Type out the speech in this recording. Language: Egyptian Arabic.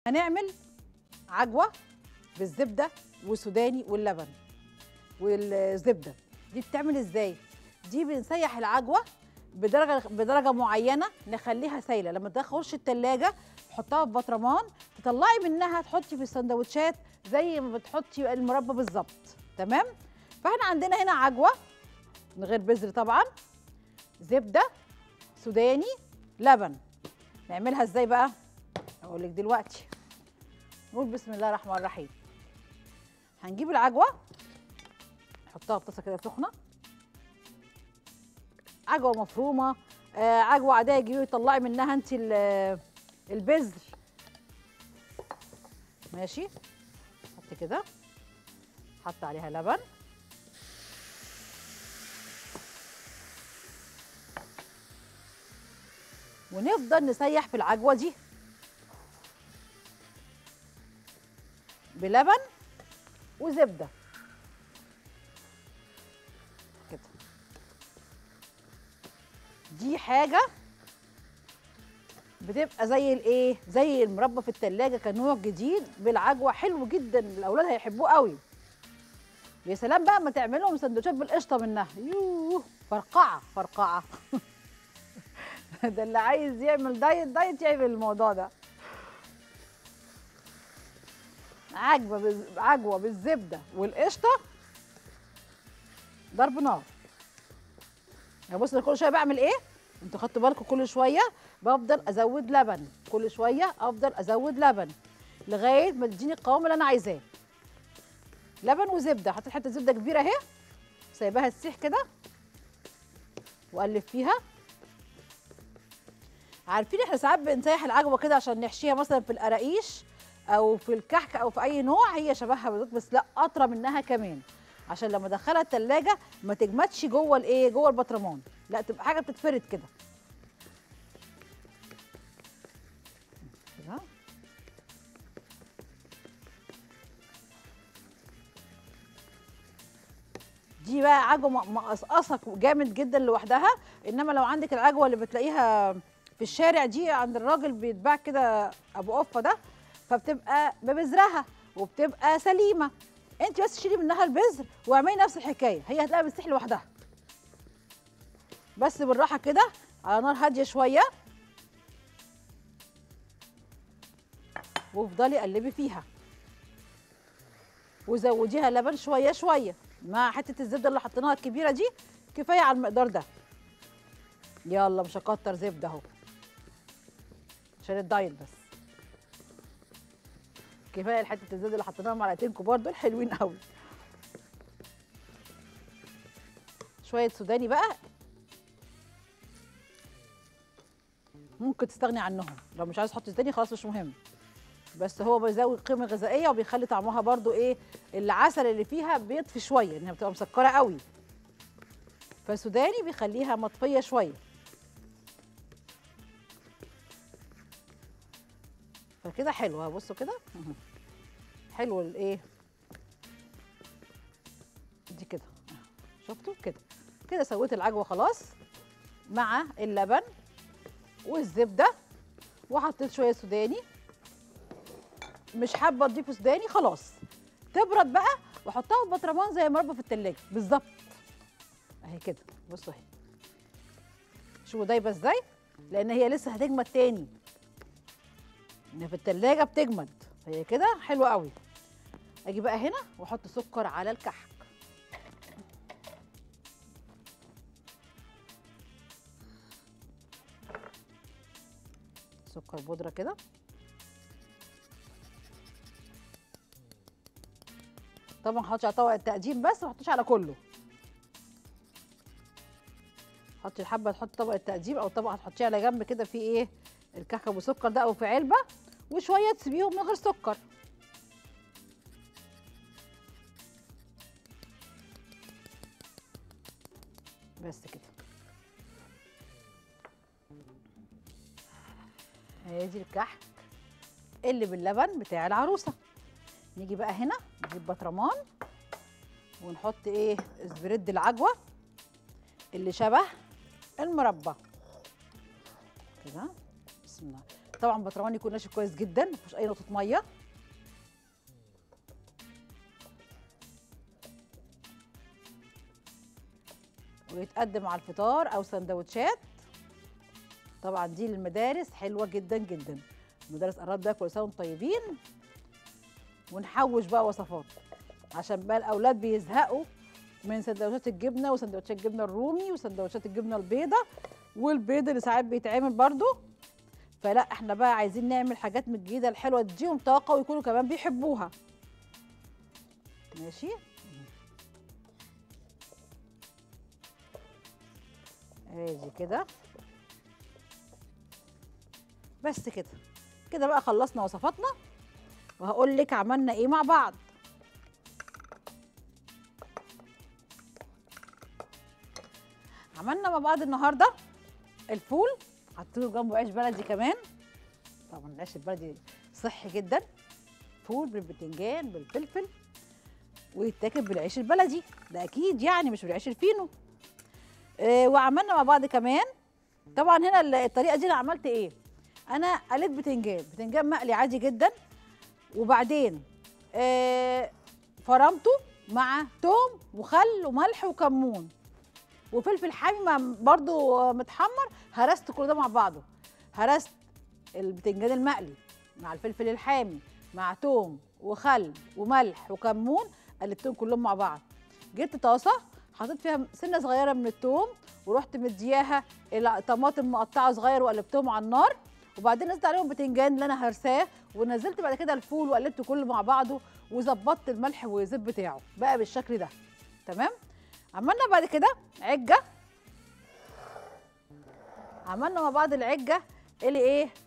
هنعمل عجوه بالزبده والسوداني واللبن والزبده دي بتعمل ازاي دي بنسيح العجوه بدرجه بدرجه معينه نخليها سايله لما تخش التلاجة تحطها في بطرمان تطلعي منها تحطي في السندوتشات زي ما بتحطي المربى بالظبط تمام فاحنا عندنا هنا عجوه من غير بذر طبعا زبده سوداني لبن نعملها ازاي بقى اقول لك دلوقتي نقول بسم الله الرحمن الرحيم هنجيب العجوه نحطها في طاسه كده سخنه عجوه مفرومه آه عجوه عاديه تجيبي تطلعي منها انت ال- البذر ماشي حط كده حط عليها لبن ونفضل نسيح في العجوه دي بلبن وزبده كده دي حاجه بتبقى زي الايه زي المربى في التلاجة كنوع جديد بالعجوه حلو جدا الاولاد هيحبوه قوي يا سلام بقى ما تعملهم سندوتشات بالقشطه منها يوه فرقعه فرقعه ده اللي عايز يعمل دايت دايت يعمل الموضوع ده عجوه بز... عجوه بالزبده والقشطه ضرب نار يا بص انا كل شويه بعمل ايه انتوا خدتوا بالكم كل شويه بفضل ازود لبن كل شويه افضل ازود لبن لغايه ما تديني القوام اللي انا عايزاه لبن وزبده حطيت حته زبده كبيره اهي سايباها تسيح كده واقلب فيها عارفين احنا ساعات بنسيح العجوه كده عشان نحشيها مثلا في القراقيش او في الكحك او في اي نوع هي شبهها بالظبط بس لا اطرى منها كمان عشان لما ادخلها التلاجة ما تجمدش جوه الايه جوه البطرمان لا تبقى حاجه بتتفرد كده كده. دي بقى عجوه م- مقصقصه جامد جدا لوحدها انما لو عندك العجوه اللي بتلاقيها في الشارع دي عند الراجل بيتباع كده ابو قفه ده فبتبقى ببذرها وبتبقى سليمه انت بس شيلي منها البذر واعملي نفس الحكايه هي هتلاقيها بتسيح لوحدها بس بالراحه كده على نار هاديه شويه وافضلي قلبي فيها وزوديها لبن شويه شويه مع حته الزبده اللي حطيناها الكبيره دي كفايه على المقدار ده يلا مش هكتر زبده اهو عشان الدايت بس كفايه حته الزبده اللي حطيناها معلقتين كبار دول حلوين قوي شويه سوداني بقى ممكن تستغني عنهم لو مش عايز تحط سوداني خلاص مش مهم بس هو بيزود قيمه غذائيه وبيخلي طعمها برضو ايه العسل اللي فيها بيطفي شويه انها بتبقى مسكره قوي فالسوداني بيخليها مطفيه شويه فكده حلوه بصوا كده اهو. حلو الايه دي كده اهو. شفتوا كده كده سويت العجوه خلاص مع اللبن والزبده وحطيت شويه سوداني مش حابه تضيفوا سوداني خلاص تبرد بقى واحطها في بطرمان زي مربى في التلاجة بالظبط اهي كده بصوا اهي شوفوا دايبه ازاي لان هي لسه هتجمد تاني ان في التلاجة بتجمد فهي كده حلوه قوي اجي بقى هنا واحط سكر على الكحك سكر بودره كده طبعا ما حطش على طبق التقديم بس ما حطش على كله حطي الحبه تحطي طبق التقديم او طبق هتحطيه على جنب كده فيه ايه الكحك ابو سكر ده او في علبه وشويه تسيبيهم من غير سكر بس كده هي دي الكحك اللي باللبن بتاع العروسه نيجي بقى هنا نجيب بطرمان ونحط ايه اسبريد العجوه اللي شبه المربى كده بسم الله طبعا بطرمان يكون ناشف كويس جدا ما فيهوش اي نقطه ميه ويتقدم على الفطار او سندوتشات طبعا دي للمدارس حلوه جدا جدا المدارس قربت بقى كل سنه وانتم طيبين ونحوش بقى وصفات عشان بقى الاولاد بيزهقوا من سندوتشات الجبنه وسندوتشات الجبنه الرومي وسندوتشات الجبنه البيضه والبيض اللي ساعات بيتعمل برضو فلا احنا بقى عايزين نعمل حاجات من الجديده الحلوه تديهم طاقه ويكونوا كمان بيحبوها ماشي ادي كده بس كده كده بقى خلصنا وصفاتنا وهقول لك عملنا ايه مع بعض عملنا مع بعض النهارده الفول حطيله جنبه عيش بلدي كمان طبعا العيش البلدي صحي جدا فول بالبتنجان بالفلفل ويتاكل بالعيش البلدي ده اكيد يعني مش بالعيش الفينو آه وعملنا مع بعض كمان طبعا هنا ال- الطريقه دي انا عملت ايه انا قليت بتنجان بتنجان مقلي عادي جدا وبعدين آه فرمته مع توم وخل وملح وكمون وفلفل حامي مع- برضو متحمر هرست كل ده مع بعضه هرست البتنجان المقلي مع الفلفل الحامي مع توم وخل وملح وكمون قلبتهم كلهم مع بعض جبت طاسه حطيت فيها سنه صغيره من التوم ورحت مدياها طماطم مقطعه صغير وقلبتهم على النار وبعدين نزلت عليهم بتنجان اللي انا هرساه ونزلت بعد كده الفول وقلبته كله مع بعضه وظبطت الملح والزيت بتاعه بقى بالشكل ده تمام عملنا بعد كده عجه عملنا مع بعض العجه اللي ايه